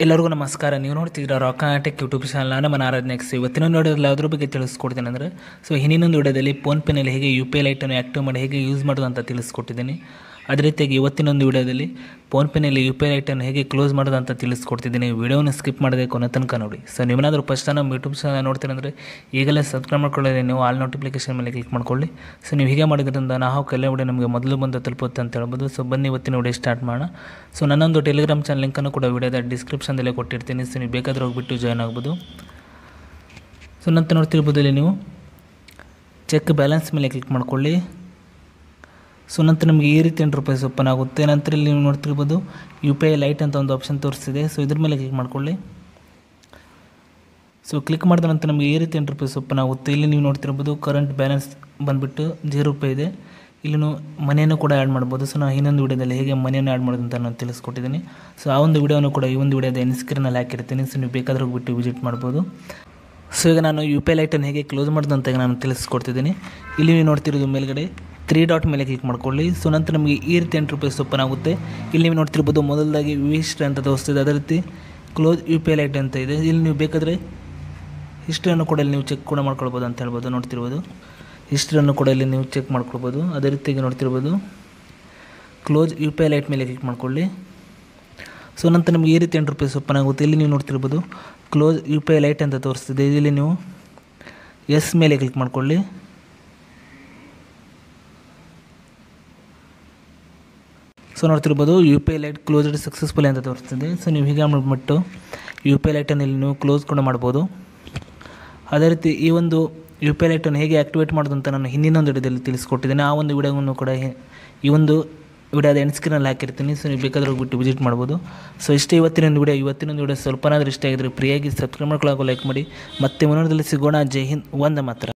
ಎಲ್ಲರಿಗೂ ನಮಸ್ಕಾರ ನೀವು ನೋಡ್ತಿದ್ದೀರಾ ರಾಕ್ ಟೆಕ್ ಯೂಟ್ಯೂಬ್ ಚಾನಲ್ ನಾನು ಮನ ಆರಾಧನೆಕ್ಸ್ ಇವತ್ತಿನ ನೋಡೋದ್ರಲ್ಲಿ ಅದ್ರ ಬಗ್ಗೆ ತಿಳಿಸ್ಕೊಡ್ತೀನಿ ಅಂದರೆ ಸೊ ಹಿಂದಿನೊಂದು ವಿಡಿಯೋದಲ್ಲಿ ಫೋನ್ಪೇನಲ್ಲಿ ಹೇಗೆ ಯು ಪಿ ಐ ಲೈಟನ್ನು ಆ್ಯಕ್ಟಿವ್ ಮಾಡಿ ಹೇಗೆ ಯೂಸ್ ಮಾಡೋದು ಅಂತ ತಿಳಿಸ್ಕೊಟ್ಟಿದ್ದೀನಿ ಅದೇ ರೀತಿಯಾಗಿ ಇವತ್ತಿನೊಂದು ವಿಡಿಯೋದಲ್ಲಿ ಫೋನ್ಪೇನಲ್ಲಿ ಯು ಪಿ ಐ ಲೈಟನ್ನು ಹೇಗೆ ಕ್ಲೋಸ್ ಮಾಡೋದು ಅಂತ ತಿಳಿಸ್ಕೊಡ್ತಿದ್ದೀನಿ ವಿಡಿಯೋನ ಸ್ಕಿಪ್ ಮಾಡದೆ ಕೊನೆ ತನಕ ನೋಡಿ ಸೊ ನೀವೇನಾದರೂ ಫಸ್ಟ್ ನಮ್ಮ ಯೂಟ್ಯೂಬ್ ಚಾನಲ್ ನೋಡ್ತೀರ ಅಂದರೆ ಈಗಲೇ ಸಬ್ಸ್ಕ್ರೈಬ್ ಮಾಡ್ಕೊಳ್ಳಿ ನೀವು ಆಲ್ ನೋಟಿಫಿಕೇಶನ್ ಮೇಲೆ ಕ್ಲಿಕ್ ಮಾಡ್ಕೊಳ್ಳಿ ಸೊ ನೀವು ಹೀಗೆ ಮಾಡೋದ್ರಿಂದ ನಾವು ಕೆಲವು ವಿಡಿಯೋ ನಮಗೆ ಮೊದಲು ಬಂದು ತಲುಪುತ್ತೆ ಅಂತ ಹೇಳ್ಬೋದು ಸೊ ಬನ್ನಿ ಇವತ್ತಿನ ವಿಡಿಯೋ ಸ್ಟಾರ್ಟ್ ಮಾಡೋಣ ಸೊ ನನ್ನೊಂದು ಟೆಲಿಗ್ರಾಮ್ ಚಾನಲ್ ಲಿಂಕನ್ನು ಕೂಡ ವಿಡಿಯೋದ ಡಿಸ್ಕ್ರಿಪ್ಷನ್ದಲ್ಲೇ ಕೊಟ್ಟಿರ್ತೀನಿ ಸೊ ನೀವು ಬೇಕಾದ್ರೆ ಹೋಗ್ಬಿಟ್ಟು ಜಾಯ್ನ್ ಆಗ್ಬೋದು ಸೊ ನಂತರ ನೋಡ್ತಿರ್ಬೋದು ಇಲ್ಲಿ ನೀವು ಚೆಕ್ ಬ್ಯಾಲೆನ್ಸ್ ಮೇಲೆ ಕ್ಲಿಕ್ ಮಾಡ್ಕೊಳ್ಳಿ ಸೊ ನಂತರ ನಿಮಗೆ ಈ ರೀತಿ ಎಂಟು ರೂಪಾಯಿ ಓಪನ್ ಆಗುತ್ತೆ ನಂತರ ಇಲ್ಲಿ ನೀವು ನೋಡ್ತಿರ್ಬೋದು ಯು ಪಿ ಐ ಲೈಟ್ ಅಂತ ಒಂದು ಆಪ್ಷನ್ ತೋರಿಸ್ತಿದೆ ಸೊ ಇದ್ರ ಮೇಲೆ ಕ್ಲಿಕ್ ಮಾಡ್ಕೊಳ್ಳಿ ಸೊ ಕ್ಲಿಕ್ ಮಾಡಿದ ನಂತರ ನಮಗೆ ಈ ರೀತಿ ಎಂಟು ರೂಪಾಯಿ ಓಪನ್ ಆಗುತ್ತೆ ಇಲ್ಲಿ ನೀವು ನೋಡ್ತಿರ್ಬೋದು ಕರೆಂಟ್ ಬ್ಯಾಲೆನ್ಸ್ ಬಂದುಬಿಟ್ಟು ಜೀರೋ ರೂಪಾಯಿ ಇದೆ ಇಲ್ಲಿ ನೀವು ಮನೆಯನ್ನು ಕೂಡ ಆ್ಯಡ್ ಮಾಡ್ಬೋದು ಸೊ ನಾನು ಇನ್ನೊಂದು ವಿಡಿಯೋದಲ್ಲಿ ಹೇಗೆ ಮನೆಯನ್ನು ಆ್ಯಡ್ ಮಾಡೋದು ಅಂತ ನಾನು ತಿಳಿಸ್ಕೊಟ್ಟಿದ್ದೀನಿ ಸೊ ಆ ಒಂದು ವಿಡಿಯೋನು ಕೂಡ ಈ ಒಂದು ವಿಡಿಯೋದ ಎನ್ ಸ್ಕ್ರೀನಲ್ಲಿ ಹಾಕಿರ್ತೀನಿ ಸೊ ನೀವು ಬೇಕಾದ್ರೆ ಹೋಗ್ಬಿಟ್ಟು ವಿಸಿಟ್ ಮಾಡ್ಬೋದು ಸೊ ಈಗ ನಾನು ಯು ಪಿ ಐ ಲೈಟನ್ನು ಹೇಗೆ ಕ್ಲೋಸ್ ಮಾಡೋದು ಅಂತ ಈಗ ನಾನು ತಿಳಿಸ್ಕೊಡ್ತಿದ್ದೀನಿ ಇಲ್ಲಿ ನೀವು ನೋಡ್ತಿರೋದು ಮೇಲ್ಗಡೆ ತ್ರೀ ಡಾಟ್ ಮೇಲೆ ಕ್ಲಿಕ್ ಮಾಡ್ಕೊಳ್ಳಿ ಸೊ ನಂತರ ನಮಗೆ ಈ ರೀತಿ ಎಂಟು ರೂಪಾಯಿ ಓಪನ್ ಆಗುತ್ತೆ ಇಲ್ಲಿ ನೀವು ನೋಡ್ತಿರ್ಬೋದು ಮೊದಲದಾಗಿ ವಿಸ್ಟ್ ಅಂತ ತೋರಿಸ್ತಿದೆ ಅದೇ ರೀತಿ close U P I lite ಅಂತ ಇದೆ ಇಲ್ಲಿ ನೀವು ಬೇಕಾದರೆ ಹಿಸ್ಟ್ರಿಯನ್ನು ಕೂಡ ಇಲ್ಲಿ ನೀವು ಚೆಕ್ ಕೂಡ ಮಾಡ್ಕೊಳ್ಬೋದು ಅಂತ ಹೇಳ್ಬೋದು ನೋಡ್ತಿರ್ಬೋದು ಹಿಸ್ಟ್ರಿಯನ್ನು ಕೂಡ ಇಲ್ಲಿ ನೀವು ಚೆಕ್ ಮಾಡ್ಕೊಳ್ಬೋದು ಅದೇ ರೀತಿಯಾಗಿ ನೋಡ್ತಿರ್ಬೋದು close U P I lite ಮೇಲೆ ಕ್ಲಿಕ್ ಮಾಡ್ಕೊಳ್ಳಿ ಸೊ ನಂತರ ನಿಮಗೆ ಈ ರೀತಿ ಎಂಟು ರೂಪಾಯಿ ಓಪನ್ ಆಗುತ್ತೆ ಇಲ್ಲಿ ನೀವು ನೋಡ್ತಿರ್ಬೋದು close U P I lite ಅಂತ ತೋರಿಸ್ತಿದೆ ಇಲ್ಲಿ ನೀವು ಎಸ್ ಮೇಲೆ ಕ್ಲಿಕ್ ಮಾಡ್ಕೊಳ್ಳಿ ಸೊ ನೋಡ್ತಿರ್ಬೋದು U P I lite closed successful ಅಂತ ತೋರಿಸ್ತಿದೆ ಸೊ ನೀವು ಹೀಗೆ ಮಾಡಿಬಿಟ್ಟು ಯು ಪಿ ಐ ಲೈಟನ್ನು ಇಲ್ಲಿ ನೀವು ಕ್ಲೋಸ್ ಕೂಡ ಮಾಡ್ಬೋದು ಅದೇ ರೀತಿ ಈ ಒಂದು ಯು ಪಿ ಐ ಲೈಟನ್ನು ಹೇಗೆ ಆ್ಯಕ್ಟಿವೇಟ್ ಮಾಡೋದು ಅಂತ ನಾನು ಹಿಂದಿನೊಂದು ವಿಡಿಯೋದಲ್ಲಿ ತಿಳಿಸ್ಕೊಟ್ಟಿದ್ದೇನೆ ಆ ಒಂದು ವಿಡಿಯೋವನ್ನು ಕೂಡ ಹಿ- ಈ ಒಂದು ವಿಡಿಯೋದ ಎಂಡ್ ಸ್ಕ್ರೀನಲ್ಲಿ ಹಾಕಿರ್ತೀನಿ ಸೊ ನೀವು ಬೇಕಾದ್ರೆ ಹೋಗ್ಬಿಟ್ಟು ವಿಸಿಟ್ ಮಾಡ್ಬೋದು ಸೊ ಇಷ್ಟೇ ಇವತ್ತಿನೊಂದು ವಿಡಿಯೋ ಇವತ್ತಿನೊಂದು ವಿಡಿಯೋ ಸ್ವಲ್ಪನಾದರೂ ಇಷ್ಟ ಆಗಿದ್ರೆ ಫ್ರೀಯಾಗಿ ಸಬ್ಸ್ಕ್ರೈಬ್ ಮಾಡ್ಕೊಳ್ಳೋಕೆ ಲೈಕ್ ಮಾಡಿ ಮತ್ತೆ ಮುಂದಿನದಲ್ಲಿ ಸಿಗೋಣ ಜೈ ಹಿಂದ್ ಒಂದೇ ಮಾತ್ರ